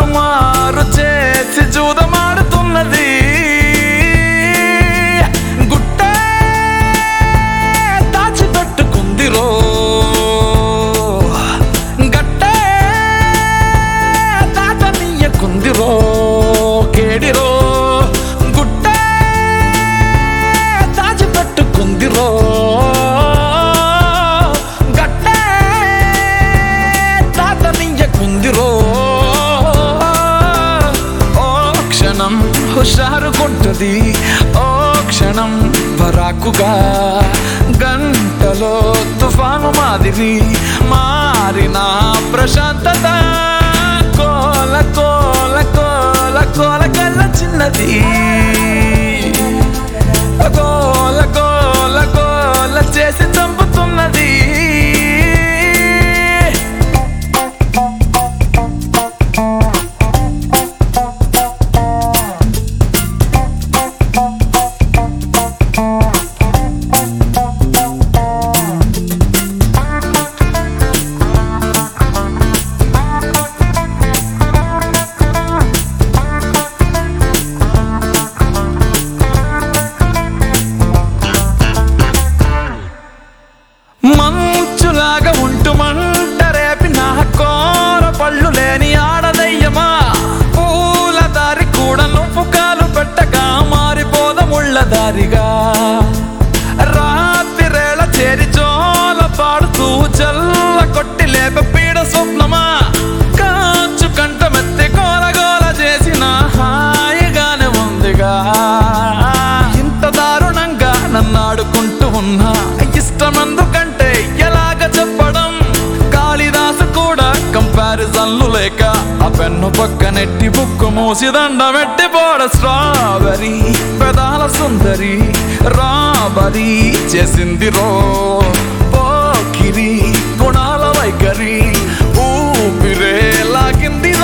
తారుమారు చేసి జూదమాడుతున్నది గుట్టే దాచిపెట్టుకుందిరో గట్టే దాటనీయకుందిరో కేడిరో గుట్టే దాచిపెట్టుకుందిరో గట్టే దాటనీయకుందిరో ఓ క్షణం హుషారుగుంటది ఓ క్షణం పరాకుగా గంటలో తుఫాను మాదిరి మారిన ప్రశాంతత కోల కోల కోల కోల కళ్ళ చిన్నది గోల గోల గోల చేసి చంపుతున్నది మంచులాగా ఉంటూ మంట రేపి నా కోర పళ్ళు లేని ఆడదయ్యమా పూల దారి కూడా నువ్వు కాలు పెట్టగా మారిపోద ముళ్ళ దారిగా రాత్రిరేళ చేరి జోల పాడుతూ చల్ల కొట్టి లేప పీడ స్వప్నమా కాచు కంటమెత్తి గోల గోల చేసిన హాయిగానే ఉందిగా ఇంత దారుణంగా నన్ను ఆడుకుంటూ ఉన్నా ఇష్టమెందుకంటే ఎలాగ చెప్పడం కాళిదాసు కూడా కంపారిజన్లు లేక ఆ పెన్ను పక్కనెట్టి బుక్కు మూసి దండమెట్టి పోడ స్ట్రాబెరీ పెదాల సుందరి రాబరి చేసింది రో పోకిరి గుణాల వైఖరి ఊపిరే లాగింది